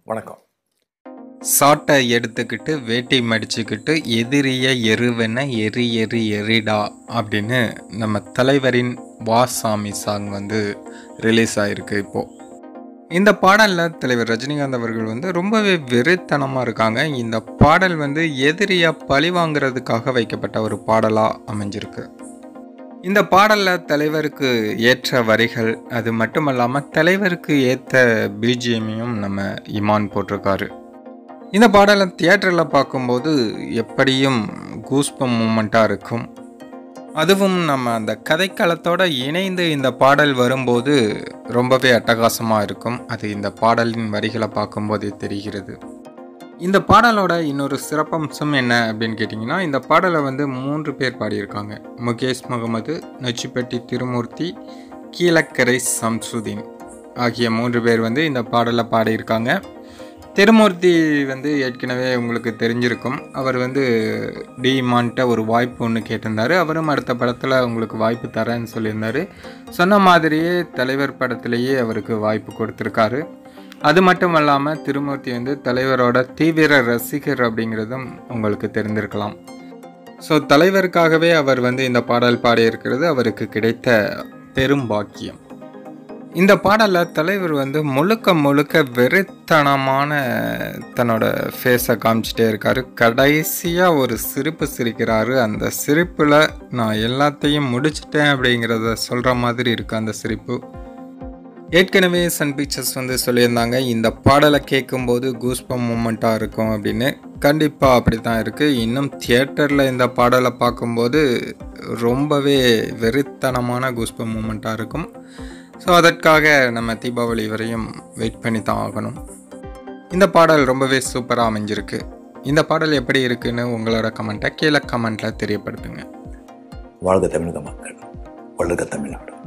வணக்கம் சாட்டை எடுத்துக்கிட்டு வேட்டி மடிச்சுக்கிட்டு எதிரிய எருவென எரி எரி எரிடா அப்படின்னு நம்ம தலைவரின் வாசாமி சாங் வந்து ரிலீஸ் ஆகிருக்கு இப்போது இந்த பாடலில் தலைவர் ரஜினிகாந்த் அவர்கள் வந்து ரொம்பவே வெறித்தனமாக இருக்காங்க இந்த பாடல் வந்து எதிரியாக பழி வாங்குறதுக்காக வைக்கப்பட்ட ஒரு பாடலாக அமைஞ்சிருக்கு இந்த பாடலில் தலைவருக்கு ஏற்ற வரிகள் அது மட்டும் இல்லாமல் தலைவருக்கு ஏற்ற பிஜிஎம்மையும் நம்ம இமான் போட்டிருக்காரு இந்த பாடலை தியேட்டரில் பார்க்கும்போது எப்படியும் கூஸ்பம் மூமெண்ட்டாக இருக்கும் அதுவும் நம்ம அந்த கதைக்களத்தோட இணைந்து இந்த பாடல் வரும்போது ரொம்பவே அட்டகாசமாக இருக்கும் அது இந்த பாடலின் வரிகளை பார்க்கும்போதே தெரிகிறது இந்த பாடலோட இன்னொரு சிறப்பம்சம் என்ன அப்படின்னு கேட்டிங்கன்னா இந்த பாடலை வந்து மூன்று பேர் பாடியிருக்காங்க முகேஷ் முகமது நொச்சிப்பட்டி திருமூர்த்தி கீழக்கரை சம்சுதீன் ஆகிய மூன்று பேர் வந்து இந்த பாடலை பாடியிருக்காங்க திருமூர்த்தி வந்து ஏற்கனவே உங்களுக்கு தெரிஞ்சிருக்கும் அவர் வந்து டிமான்ட்ட ஒரு வாய்ப்பு ஒன்று கேட்டிருந்தாரு அவரும் அடுத்த படத்தில் உங்களுக்கு வாய்ப்பு தரேன்னு சொல்லியிருந்தாரு சொன்ன மாதிரியே தலைவர் படத்திலேயே அவருக்கு வாய்ப்பு கொடுத்துருக்காரு அது மட்டும் இல்லாமல் திருமூர்த்தி வந்து தலைவரோட தீவிர ரசிகர் அப்படிங்கிறதும் உங்களுக்கு தெரிந்திருக்கலாம் ஸோ தலைவருக்காகவே அவர் வந்து இந்த பாடல் பாடியிருக்கிறது அவருக்கு கிடைத்த பெரும் பாக்கியம் இந்த பாடலில் தலைவர் வந்து முழுக்க முழுக்க வெறித்தனமான தன்னோட ஃபேஸை காமிச்சிட்டே இருக்காரு கடைசியாக ஒரு சிரிப்பு சிரிக்கிறாரு அந்த சிரிப்பில் நான் எல்லாத்தையும் முடிச்சிட்டேன் அப்படிங்கிறத சொல்கிற மாதிரி இருக்கு அந்த சிரிப்பு ஏற்கனவே சன் பிக்சர்ஸ் வந்து சொல்லியிருந்தாங்க இந்த பாடலை கேட்கும்போது கூஸ்பம் மூமெண்ட்டாக இருக்கும் அப்படின்னு கண்டிப்பாக அப்படி தான் இருக்குது இன்னும் தியேட்டரில் இந்த பாடலை பார்க்கும்போது ரொம்பவே வெறித்தனமான கூஸ்பம் மூமெண்ட்டாக இருக்கும் ஸோ அதற்காக நம்ம தீபாவளி வரையும் வெயிட் பண்ணி தான் ஆகணும் இந்த பாடல் ரொம்பவே சூப்பராக அமைஞ்சிருக்கு இந்த பாடல் எப்படி இருக்குன்னு உங்களோட கமெண்ட்டை கீழே கமெண்ட்டில் தெரியப்படுத்துங்க வாழ்க தமிழக மக்கள் வளர்க தமிழ்நாடு